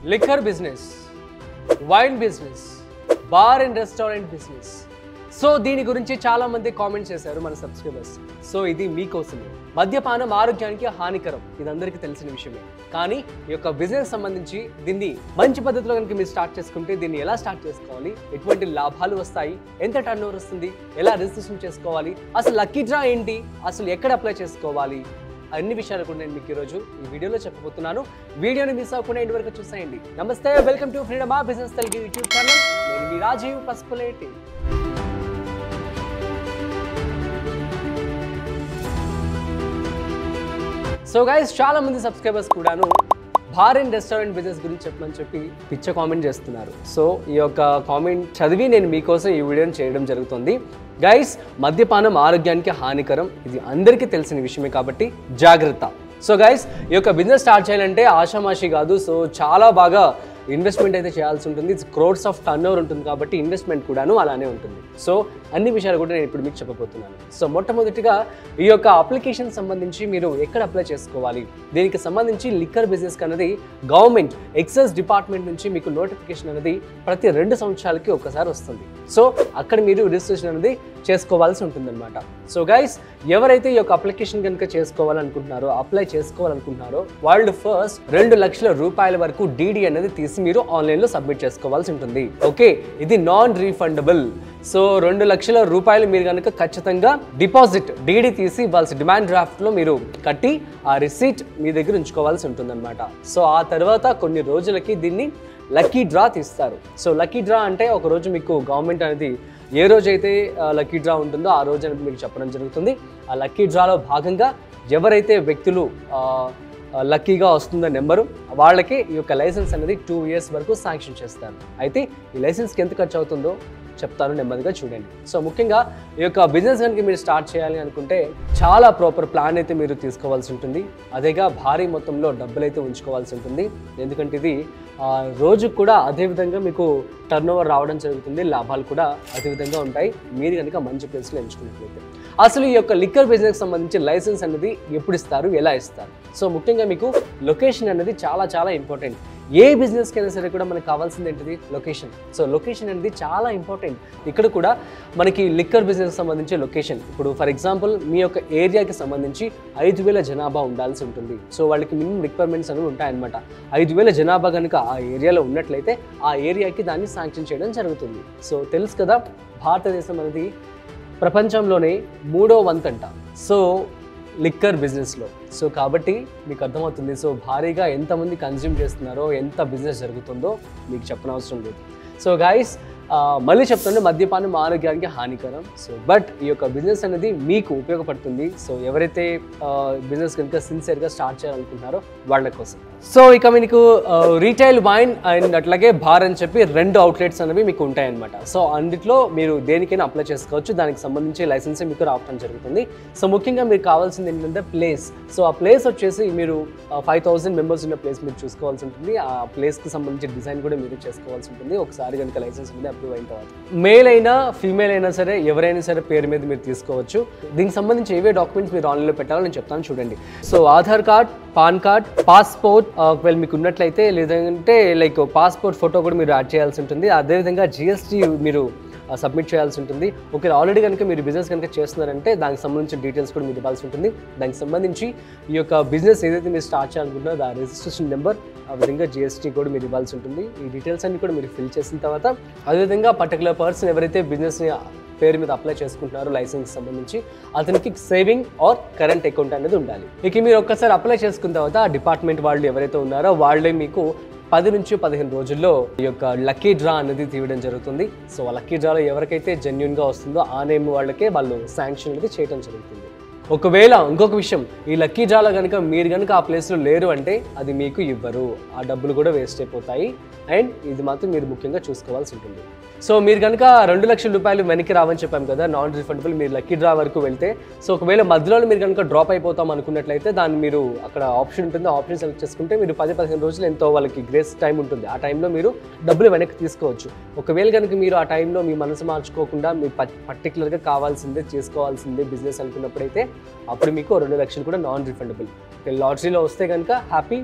liquor business wine business bar and restaurant business so దీని గురించి చాలా మంది కామెంట్ చేశారు మన సబ్స్క్రైబర్స్ సో ఇది మీకోసమే మద్యపానం ఆరోగ్యానికి హానికరం ఇది అందరికీ తెలిసిన విషయమే కానీ ఈ యొక్క బిజినెస్ సంబంధించి దీన్ని మంచి పద్ధతిలో కనుక మీరు స్టార్ట్ చేసుకుంటే దీన్ని ఎలా స్టార్ట్ చేసుకోవాలి ఎటువంటి లాభాలు వస్తాయి ఎంత టర్న్ ఓవర్ వస్తుంది ఎలా రిజిస్ట్రేషన్ చేసుకోవాలి అసలు లక్కీ డ్రా ఏంటి అసలు ఎక్కడ అప్లై చేసుకోవాలి అన్ని విషయాలు కూడా నేను మీకు ఈరోజు ఈ వీడియోలో చెప్పబోతున్నాను వీడియోని మిస్ అవ్వకుండా ఇంటి వరకు చూసేయండి నమస్తే వెల్కమ్ టు ఫ్రీడమ్ ఆ బిజినెస్ తెలుగు యూట్యూబ్ ఛానల్ నేను మీ రాజీవ్ పసుపులేటి సో గైస్ చాలా మంది సబ్స్క్రైబర్స్ కూడాను బార్ అండ్ రెస్టారెంట్ బిజినెస్ గురించి చెప్పమని చెప్పి పిచ్చ కామెంట్ చేస్తున్నారు సో ఈ యొక్క కామెంట్ చదివి నేను మీకోసం ఈ వీడియోని చేయడం జరుగుతుంది గైస్ మద్యపానం ఆరోగ్యానికి హానికరం ఇది అందరికీ తెలిసిన విషయమే కాబట్టి జాగ్రత్త సో గైస్ ఈ యొక్క బిజినెస్ స్టార్ట్ చేయాలంటే ఆషామాషి కాదు సో చాలా బాగా ఇన్వెస్ట్మెంట్ అయితే చేయాల్సి ఉంటుంది క్రోడ్స్ ఆఫ్ టర్న్ ఓవర్ ఉంటుంది కాబట్టి ఇన్వెస్ట్మెంట్ కూడాను అలానే ఉంటుంది సో అన్ని విషయాలు కూడా నేను ఇప్పుడు మీకు చెప్పబోతున్నాను సో మొట్టమొదటిగా ఈ యొక్క అప్లికేషన్ సంబంధించి మీరు ఎక్కడ అప్లై చేసుకోవాలి దీనికి సంబంధించి లిక్కర్ బిజినెస్ అనేది గవర్నమెంట్ ఎక్సైజ్ డిపార్ట్మెంట్ నుంచి మీకు నోటిఫికేషన్ అనేది ప్రతి రెండు సంవత్సరాలకి ఒకసారి వస్తుంది సో అక్కడ మీరు రిజిస్ట్రేషన్ అనేది చేసుకోవాల్సి ఉంటుందన్నమాట సో గైస్ ఎవరైతే ఈ యొక్క అప్లికేషన్ కనుక చేసుకోవాలనుకుంటున్నారో అప్లై చేసుకోవాలనుకుంటున్నారో వాళ్ళు ఫస్ట్ రెండు లక్షల రూపాయల వరకు డీడీ అనేది తీసి మీరు ఆన్లైన్లో సబ్మిట్ చేసుకోవాల్సి ఉంటుంది ఓకే ఇది నాన్ రీఫండబుల్ సో రెండు లక్షల రూపాయలు మీరు కనుక ఖచ్చితంగా డిపాజిట్ డీడీ తీసి ఇవ్వాల్సి డిమాండ్ డ్రాఫ్ట్లో మీరు కట్టి ఆ రిసీట్ మీ దగ్గర ఉంచుకోవాల్సి ఉంటుందన్నమాట సో ఆ తర్వాత కొన్ని రోజులకి దీన్ని లక్కీ డ్రా తీస్తారు సో లక్కీ డ్రా అంటే ఒక రోజు మీకు గవర్నమెంట్ అనేది ఏ రోజైతే లక్కీ డ్రా ఉంటుందో ఆ రోజు అనేది మీకు చెప్పడం జరుగుతుంది ఆ లక్కీ డ్రాలో భాగంగా ఎవరైతే వ్యక్తులు ఆ, ఆ, లక్కీగా వస్తుందో నెంబరు వాళ్ళకి ఈ యొక్క లైసెన్స్ అనేది టూ ఇయర్స్ వరకు శాంక్షన్ చేస్తారు అయితే ఈ లైసెన్స్కి ఎంత ఖర్చు అవుతుందో చెప్తాను నెమ్మదిగా చూడండి సో ముఖ్యంగా ఈ యొక్క బిజినెస్ కనుక మీరు స్టార్ట్ చేయాలి అనుకుంటే చాలా ప్రాపర్ ప్లాన్ అయితే మీరు తీసుకోవాల్సి ఉంటుంది అదేగా భారీ మొత్తంలో డబ్బులు అయితే ఉంచుకోవాల్సి ఉంటుంది ఎందుకంటే ఇది ఆ, రోజుకు కూడా అదే విధంగా మీకు టర్న్ ఓవర్ రావడం జరుగుతుంది లాభాలు కూడా అదే విధంగా ఉంటాయి మీరు కనుక మంచి ప్లేస్లో ఎంచుకున్నట్లయితే అసలు ఈ యొక్క లిక్కర్ బిజినెస్ సంబంధించి లైసెన్స్ అనేది ఎప్పుడు ఇస్తారు ఎలా ఇస్తారు సో ముఖ్యంగా మీకు లొకేషన్ అనేది చాలా చాలా ఇంపార్టెంట్ ఏ బిజినెస్కి అయినా సరే కూడా మనకు కావాల్సింది ఏంటిది లొకేషన్ సో లొకేషన్ అనేది చాలా ఇంపార్టెంట్ ఇక్కడ కూడా మనకి లిక్కర్ బిజినెస్ సంబంధించి లొకేషన్ ఇప్పుడు ఫర్ ఎగ్జాంపుల్ మీ యొక్క ఏరియాకి సంబంధించి ఐదు వేల జనాభా ఉండాల్సి ఉంటుంది సో వాళ్ళకి మినిమం రిక్వైర్మెంట్స్ అనేవి ఉంటాయన్నమాట ఐదు వేల జనాభా కనుక ఆ ఏరియాలో ఉన్నట్లయితే ఆ ఏరియాకి దాన్ని శాంక్షన్ చేయడం జరుగుతుంది సో తెలుసు కదా భారతదేశం అనేది ప్రపంచంలోనే మూడో వంతంట సో లిక్కర్ బిజినెస్లో సో కాబట్టి మీకు అర్థమవుతుంది సో భారీగా ఎంతమంది కన్జ్యూమ్ చేస్తున్నారో ఎంత బిజినెస్ జరుగుతుందో మీకు చెప్పనవసరం లేదు సో గాయస్ మళ్ళీ చెప్తుంటే మద్యపానం ఆరోగ్యానికి హానికరం సో బట్ ఈ యొక్క బిజినెస్ అనేది మీకు ఉపయోగపడుతుంది సో ఎవరైతే బిజినెస్ కనుక సిన్సియర్గా స్టార్ట్ చేయాలనుకుంటున్నారో వాళ్ళ కోసం సో ఇక మీకు రీటైల్ వైన్ అండ్ అట్లాగే బార్ అని చెప్పి రెండు అవుట్లెట్స్ అనేవి మీకు ఉంటాయన్నమాట సో అందులో మీరు దేనికైనా అప్లై చేసుకోవచ్చు దానికి సంబంధించి లైసెన్స్ మీకు రావడం జరుగుతుంది సో ముఖ్యంగా మీకు కావాల్సింది ఏంటంటే ప్లేస్ సో ఆ ప్లేస్ వచ్చేసి మీరు ఫైవ్ థౌసండ్ మెంబర్స్ ఉన్న ప్లేస్ మీరు చూసుకోవాల్సి ఉంటుంది ఆ ప్లేస్కి సంబంధించి డిజైన్ కూడా మీరు చేసుకోవాల్సి ఉంటుంది ఒకసారి కనుక లైసెన్స్ మీద అప్రూవ్ అయిన తర్వాత మేల్ అయినా ఫీమేల్ అయినా సరే ఎవరైనా సరే పేరు మీద మీరు తీసుకోవచ్చు దీనికి సంబంధించి ఏవే డాక్యుమెంట్స్ మీరు ఆన్లైన్లో పెట్టాలో నేను చెప్తాను చూడండి so Aadhaar card PAN card passport ఒకవేళ మీకు ఉన్నట్లయితే లేదంటే లైక్ పాస్పోర్ట్ ఫోటో కూడా మీరు యాడ్ చేయాల్సి ఉంటుంది అదేవిధంగా జిఎస్టీ మీరు సబ్మిట్ చేయాల్సి ఉంటుంది ఒకవేళ ఆల్రెడీ కనుక మీరు బిజినెస్ కనుక చేస్తున్నారంటే దానికి సంబంధించిన డీటెయిల్స్ కూడా మీరు ఇవ్వాల్సి ఉంటుంది దానికి సంబంధించి ఈ యొక్క బిజినెస్ ఏదైతే మీరు స్టార్ట్ చేయాలనుకుంటున్నారో ఆ రిజిస్ట్రేషన్ నెంబర్ ఆ విధంగా జిఎస్టీ కూడా మీరు ఇవ్వాల్సి ఉంటుంది ఈ డీటెయిల్స్ అన్ని కూడా మీరు ఫిల్ చేసిన తర్వాత అదేవిధంగా పర్టికులర్ పర్సన్ ఎవరైతే బిజినెస్ని పేరు మీద అప్లై చేసుకుంటున్నారో లైసెన్స్ సంబంధించి అతనికి సేవింగ్ ఆర్ కరెంట్ అకౌంట్ అనేది ఉండాలి ఇక మీరు ఒక్కసారి అప్లై చేసుకున్న తర్వాత ఆ డిపార్ట్మెంట్ వాళ్ళు ఎవరైతే ఉన్నారో వాళ్ళే మీకు పది నుంచి పదిహేను రోజుల్లో ఈ యొక్క లక్కీ డ్రా అనేది తీయడం జరుగుతుంది సో ఆ లక్కీ డ్రాలో ఎవరికైతే జెన్యున్గా వస్తుందో ఆ నేమ్ వాళ్ళకే వాళ్ళు శాంక్షన్ అనేది చేయడం జరుగుతుంది ఒకవేళ ఇంకొక విషయం ఈ లక్కీ డ్రాలో కనుక మీరు కనుక ఆ ప్లేస్లో లేరు అంటే అది మీకు ఇవ్వరు ఆ డబ్బులు కూడా వేస్ట్ అయిపోతాయి అండ్ ఇది మాత్రం మీరు ముఖ్యంగా చూసుకోవాల్సి ఉంటుంది సో మీరు కనుక రెండు లక్షల రూపాయలు వెనక్కి రావని చెప్పాం కదా నాన్ రిఫండబుల్ మీరు లక్కీ డ్రా వరకు వెళ్తే సో ఒకవేళ మధ్యలో మీరు కనుక డ్రాప్ అయిపోతాం అనుకున్నట్లయితే దాన్ని మీరు అక్కడ ఆప్షన్ ఉంటుంది ఆ ఆప్షన్ సెలెక్ట్ చేసుకుంటే మీరు పది పదిహేను రోజులు ఎంతో వాళ్ళకి గ్రేస్ టైం ఉంటుంది ఆ టైంలో మీరు డబ్బులు వెనక్కి తీసుకోవచ్చు ఒకవేళ కనుక మీరు ఆ టైంలో మీ మనసు మార్చుకోకుండా మీ పర్టికులర్గా కావాల్సిందే చేసుకోవాల్సిందే బిజినెస్ అనుకున్నప్పుడైతే అప్పుడు మీకు రెండు లక్షలు కూడా నాన్ రిఫండబుల్ లాటరీలో వస్తే కనుక హ్యాపీ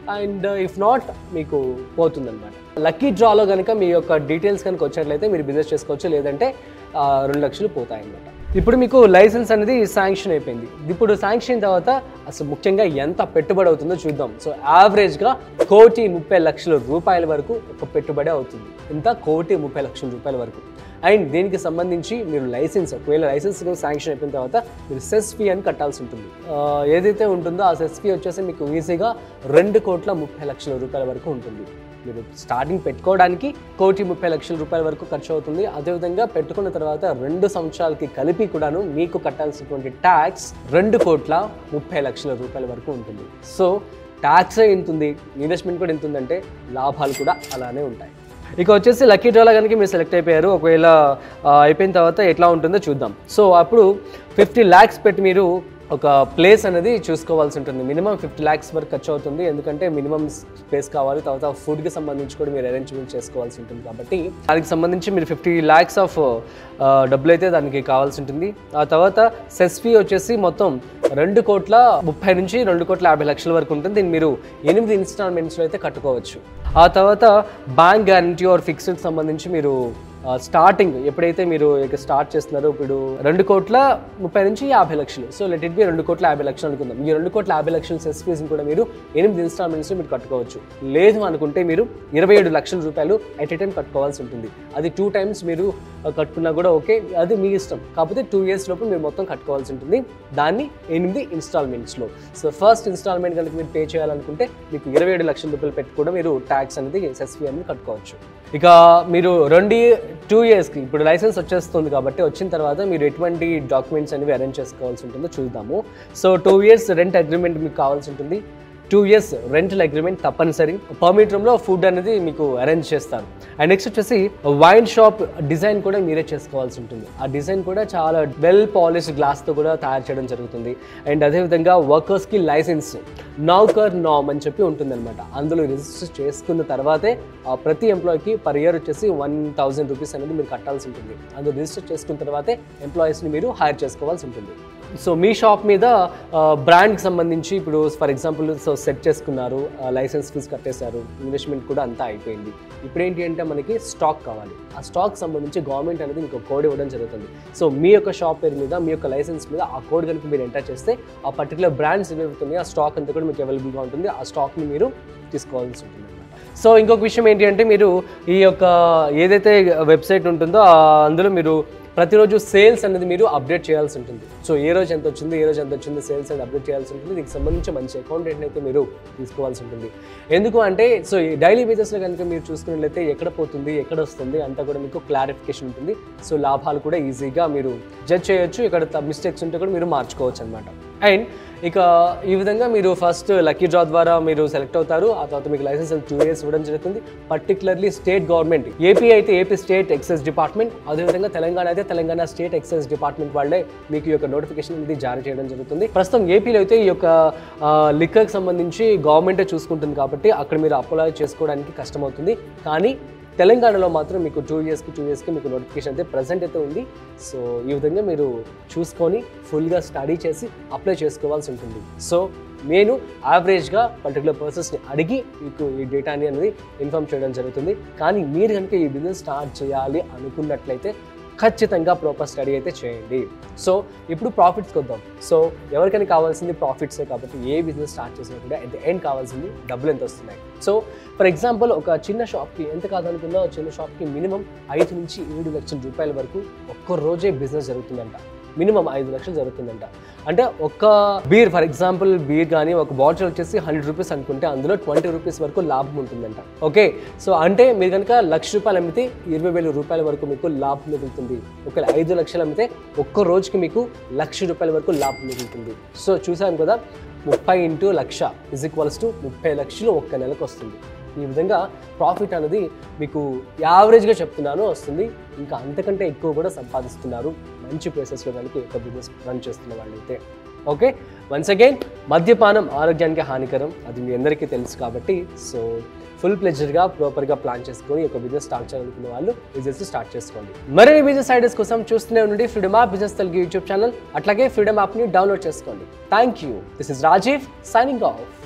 అండ్ ఇఫ్ నాట్ మీకు పోతుందన్నమాట లక్కీ డ్రాలో కనుక మీ యొక్క డీటెయిల్స్ కనుక వచ్చినట్లయితే మీరు బిజినెస్ చేసుకోవచ్చు లేదంటే ఆ, రెండు లక్షలు పోతాయి అన్నమాట ఇప్పుడు మీకు లైసెన్స్ అనేది శాంక్షన్ అయిపోయింది ఇప్పుడు శాంక్షన్ అయిన తర్వాత అసలు ముఖ్యంగా ఎంత పెట్టుబడి అవుతుందో చూద్దాం సో యావరేజ్గా కోటి ముప్పై లక్షల రూపాయల వరకు ఒక పెట్టుబడి అవుతుంది ఇంత కోటి ముప్పై లక్షల రూపాయల వరకు అండ్ దీనికి సంబంధించి మీరు లైసెన్స్ ఒకవేళ లైసెన్స్ శాంక్షన్ అయిపోయిన తర్వాత మీరు సెస్ ఫీ అని కట్టాల్సి ఉంటుంది ఆ, ఏదైతే ఉంటుందో ఆ సెస్ ఫీ వచ్చేసి మీకు ఈజీగా రెండు కోట్ల ముప్పై లక్షల రూపాయల వరకు ఉంటుంది మీరు స్టార్టింగ్ పెట్టుకోవడానికి కోటి ముప్పై లక్షల రూపాయల వరకు ఖర్చు అవుతుంది అదేవిధంగా పెట్టుకున్న తర్వాత రెండు సంవత్సరాలకి కలిపి కూడాను మీకు కట్టాల్సినటువంటి ట్యాక్స్ రెండు కోట్ల ముప్పై లక్షల రూపాయల వరకు ఉంటుంది సో ట్యాక్స్ ఎంత ఉంది ఇన్వెస్ట్మెంట్ కూడా ఎంత ఉందంటే లాభాలు కూడా అలానే ఉంటాయి ఇక వచ్చేసి లక్కీ డ్రాలో కనుక మీరు సెలెక్ట్ అయిపోయారు ఒకవేళ ఆ, అయిపోయిన తర్వాత ఎట్లా ఉంటుందో చూద్దాం సో అప్పుడు ఫిఫ్టీ ల్యాక్స్ పెట్టి మీరు ఒక ప్లేస్ అనేది చూసుకోవాల్సి ఉంటుంది మినిమం ఫిఫ్టీ ల్యాక్స్ వరకు ఖర్చు అవుతుంది ఎందుకంటే మినిమం స్పేస్ కావాలి తర్వాత ఫుడ్కి సంబంధించి కూడా మీరు అరేంజ్మెంట్ చేసుకోవాల్సి ఉంటుంది కాబట్టి దానికి సంబంధించి మీరు ఫిఫ్టీ ల్యాక్స్ ఆఫ్ డబ్బులు అయితే దానికి కావాల్సి ఉంటుంది ఆ తర్వాత సెస్ ఫీ వచ్చేసి మొత్తం రెండు కోట్ల ముప్పై నుంచి రెండు కోట్ల యాభై లక్షల వరకు ఉంటుంది దీన్ని మీరు ఎనిమిది ఇన్స్టాల్మెంట్స్లో అయితే కట్టుకోవచ్చు ఆ తర్వాత బ్యాంక్ గ్యారంటీ ఆర్ ఫిక్స్డ్ సంబంధించి మీరు ఆ, స్టార్టింగ్ ఎప్పుడైతే మీరు ఇక స్టార్ట్ చేస్తున్నారో ఇప్పుడు రెండు కోట్ల ముప్పై నుంచి యాభై లక్షలు సో లెట్ ఇట్ బి రెండు కోట్ల యాభై లక్షలు అనుకుందాం ఈ రెండు కోట్ల యాభై లక్షల సెస్ ఫీజుని కూడా మీరు ఎనిమిది ఇన్స్టాల్మెంట్స్లో మీరు కట్టుకోవచ్చు లేదు అనుకుంటే మీరు ఇరవై ఏడు లక్షల రూపాయలు ఎట్ ఎ టైం కట్టుకోవాల్సి ఉంటుంది అది టూ టైమ్స్ మీరు ఆ, కట్టుకున్నా కూడా ఓకే అది మీ ఇష్టం కాకపోతే టూ ఇయర్స్ లోపు మీరు మొత్తం కట్టుకోవాల్సి ఉంటుంది దాన్ని ఎనిమిది ఇన్స్టాల్మెంట్స్లో సో ఫస్ట్ ఇన్స్టాల్మెంట్ కనుక మీరు పే చేయాలనుకుంటే మీకు ఇరవై ఏడు లక్షల రూపాయలు పెట్టి కూడా మీరు ట్యాక్స్ అనేది ఎస్ఎస్పీ అనేది కట్టుకోవచ్చు ఇక మీరు రెండు టూ ఇయర్స్కి ఇప్పుడు లైసెన్స్ వచ్చేస్తుంది కాబట్టి వచ్చిన తర్వాత మీరు ఎటువంటి డాక్యుమెంట్స్ అనేవి అరేంజ్ చేసుకోవాల్సి ఉంటుందో చూద్దాము so two years rent agreement మీకు కావాల్సి ఉంటుంది టూ ఇయర్స్ రెంటల్ అగ్రిమెంట్ తప్పనిసరి పర్మిట్ రూమ్లో ఫుడ్ అనేది మీకు అరేంజ్ చేస్తారు అండ్ నెక్స్ట్ వచ్చేసి వైన్ షాప్ డిజైన్ కూడా మీరే చేసుకోవాల్సి ఉంటుంది ఆ డిజైన్ కూడా చాలా వెల్ పాలిష్డ్ గ్లాస్తో కూడా తయారు చేయడం జరుగుతుంది అండ్ అదేవిధంగా వర్కర్స్కి లైసెన్స్ నౌకర్ నామ్ అని చెప్పి ఉంటుందన్నమాట అందులో రిజిస్టర్ చేసుకున్న తర్వాతే ఆ ప్రతి ఎంప్లాయీకి పర్ ఇయర్ వచ్చేసి వన్ థౌసండ్ రూపీస్ అనేది మీరు కట్టాల్సి ఉంటుంది అందులో రిజిస్టర్ చేసుకున్న తర్వాతే ఎంప్లాయీస్ని మీరు హైర్ చేసుకోవాల్సి ఉంటుంది సో మీ షాప్ మీద బ్రాండ్కి సంబంధించి ఇప్పుడు ఫర్ ఎగ్జాంపుల్ సో సెట్ చేసుకున్నారు లైసెన్స్ ఫీజ్ కట్టేశారు ఇన్వెస్ట్మెంట్ కూడా అంతా అయిపోయింది ఇప్పుడు ఏంటి అంటే మనకి స్టాక్ కావాలి ఆ స్టాక్ సంబంధించి గవర్నమెంట్ అనేది మీకు కోడ్ ఇవ్వడం జరుగుతుంది సో మీ యొక్క షాప్ పేరు మీద మీ యొక్క లైసెన్స్ మీద ఆ కోడ్ కనుక మీరు ఎంటర్ చేస్తే ఆ పర్టికులర్ బ్రాండ్స్ ఏమవుతున్నాయి ఆ స్టాక్ అంతా కూడా మీకు అవైలబుల్గా ఉంటుంది ఆ స్టాక్ని మీరు తీసుకోవాల్సి ఉంటుంది సో ఇంకొక విషయం ఏంటి అంటే మీరు ఈ యొక్క ఏదైతే వెబ్సైట్ ఉంటుందో ఆ అందులో మీరు ప్రతిరోజు సేల్స్ అనేది మీరు అప్డేట్ చేయాల్సి ఉంటుంది సో ఏ రోజు ఎంత వచ్చింది ఏ రోజు ఎంత వచ్చింది సేల్స్ అనేది అప్డేట్ చేయాల్సి ఉంటుంది దీనికి సంబంధించి మంచి అకౌంటెంట్ అయితే మీరు తీసుకోవాల్సి ఉంటుంది ఎందుకు అంటే సో ఈ డైలీ బేసిస్లో కనుక మీరు చూసుకున్నట్లయితే ఎక్కడ పోతుంది ఎక్కడ వస్తుంది అంతా కూడా మీకు క్లారిఫికేషన్ ఉంటుంది సో లాభాలు కూడా ఈజీగా మీరు జడ్జ్ చేయొచ్చు ఇక్కడ మిస్టేక్స్ ఉంటే కూడా మీరు మార్చుకోవచ్చు అనమాట అండ్ ఇక ఈ విధంగా మీరు ఫస్ట్ లక్కీ డ్రా ద్వారా మీరు సెలెక్ట్ అవుతారు ఆ తర్వాత మీకు లైసెన్స్ టూ ఇయర్స్ ఇవ్వడం జరుగుతుంది పర్టికులర్లీ స్టేట్ గవర్నమెంట్ ఏపీ అయితే ఏపీ స్టేట్ ఎక్సైజ్ డిపార్ట్మెంట్ అదేవిధంగా తెలంగాణ అయితే తెలంగాణ స్టేట్ ఎక్సైజ్ డిపార్ట్మెంట్ వాళ్ళే మీకు ఈ యొక్క నోటిఫికేషన్ అనేది జారీ చేయడం జరుగుతుంది ప్రస్తుతం ఏపీలో అయితే ఈ యొక్క లిక్కర్కి సంబంధించి గవర్నమెంటే చూసుకుంటుంది కాబట్టి అక్కడ మీరు అప్లై చేసుకోవడానికి కష్టమవుతుంది కానీ తెలంగాణలో మాత్రం మీకు టూ ఇయర్స్కి టూ ఇయర్స్కి మీకు నోటిఫికేషన్ అయితే ప్రజెంట్ అయితే ఉంది సో ఈ విధంగా మీరు చూసుకొని ఫుల్గా స్టడీ చేసి అప్లై చేసుకోవాల్సి ఉంటుంది సో నేను యావరేజ్గా పర్టికులర్ పర్సన్స్ని అడిగి మీకు ఈ డేటాని అనేది ఇన్ఫామ్ చేయడం జరుగుతుంది కానీ మీరు కనుక ఈ బిజినెస్ స్టార్ట్ చేయాలి అనుకున్నట్లయితే ఖచ్చితంగా ప్రాపర్ స్టడీ అయితే చేయండి సో ఇప్పుడు ప్రాఫిట్స్కి వద్దాం సో ఎవరికైనా కావాల్సింది ప్రాఫిట్సే కాబట్టి ఏ బిజినెస్ స్టార్ట్ చేసినా కూడా అట్ ద ఎండ్ కావాల్సింది డబ్బులు ఎంత వస్తున్నాయి సో ఫర్ ఎగ్జాంపుల్ ఒక చిన్న షాప్కి ఎంత కాదనుకున్నా చిన్న షాప్కి మినిమం ఐదు నుంచి ఏడు లక్షల రూపాయల వరకు ఒక్క రోజే బిజినెస్ జరుగుతుందంట మినిమం ఐదు లక్షలు జరుగుతుందంట అంటే ఒక్క బీర్ ఫర్ ఎగ్జాంపుల్ బీర్ కానీ ఒక బాటిల్ వచ్చేసి హండ్రెడ్ రూపీస్ అనుకుంటే అందులో ట్వంటీ రూపీస్ వరకు లాభం ఉంటుందంట ఓకే సో అంటే మీరు కనుక లక్ష రూపాయలు అమ్మితే ఇరవై వేల రూపాయల వరకు మీకు లాభం మిగులుతుంది ఒకవేళ ఐదు లక్షలు అమ్మితే ఒక్క రోజుకి మీకు లక్ష రూపాయల వరకు లాభం మిగులుతుంది సో చూసాను కదా ముప్పై ఇంటూ లక్ష ఇజ్ ఈక్వల్స్ టు ముప్పై లక్షలు ఒక్క నెలకు వస్తుంది ఈ విధంగా ప్రాఫిట్ అనేది మీకు యావరేజ్గా చెప్తున్నాను వస్తుంది ఇంకా అంతకంటే ఎక్కువ కూడా సంపాదిస్తున్నారు మంచి ప్లేసెస్లో కనుక ఈ యొక్క బిజినెస్ రన్ చేస్తున్న వాళ్ళైతే ఓకే వన్స్ అగైన్ మద్యపానం ఆరోగ్యానికి హానికరం అది మీ అందరికీ తెలుసు కాబట్టి సో ఫుల్ ప్లెజర్గా ప్రాపర్గా ప్లాన్ చేసుకొని ఒక బిజినెస్ స్టార్ట్ చేయాలనుకున్న వాళ్ళు బిజినెస్ స్టార్ట్ చేసుకోండి మరిన్ని బిజినెస్ ఐడియాస్ కోసం చూస్తూనే ఉండండి freedom app business Telugu YouTube channel అట్లాగే ఫ్రీడమ్ యాప్ని డౌన్లోడ్ చేసుకోండి thank you this is Rajiv signing of